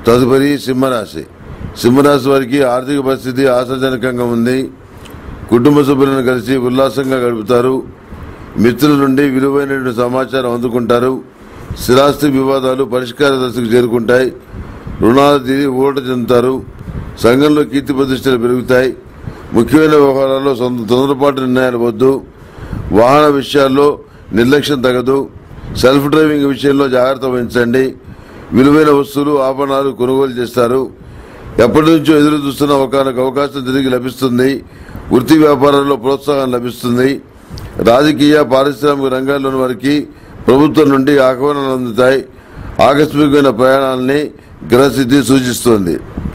తదుపరి సింహరాశి సింహరాశి వారికి ఆర్థిక పరిస్థితి ఆశాజనకంగా ఉంది కుటుంబ సభ్యులను కలిసి ఉల్లాసంగా గడుపుతారు మిత్రుల నుండి విలువైన సమాచారం అందుకుంటారు స్థిరాస్తి వివాదాలు పరిష్కార దశకు చేరుకుంటాయి రుణాలు తీరి ఊరట చెందుతారు సంఘంలో కీర్తి ప్రతిష్టలు పెరుగుతాయి ముఖ్యమైన వ్యవహారాల్లో సొంత తొందరపాటు నిర్ణయాలు వద్దు వాహన విషయాల్లో నిర్లక్ష్యం తగదు సెల్ఫ్ డ్రైవింగ్ విషయంలో జాగ్రత్త వహించండి విలువైన వస్తువులు ఆభరణాలు కొనుగోలు చేస్తారు ఎప్పటి నుంచో ఎదురు చూస్తున్న ఒక అవకాశం తిరిగి లభిస్తుంది వృత్తి వ్యాపారాల్లో ప్రోత్సాహం లభిస్తుంది రాజకీయ పారిశ్రామిక రంగాల్లోని వారికి ప్రభుత్వం నుండి ఆహ్వానాలు అందుతాయి ఆకస్మికమైన ప్రయాణాలని గ్రహస్థితి సూచిస్తోంది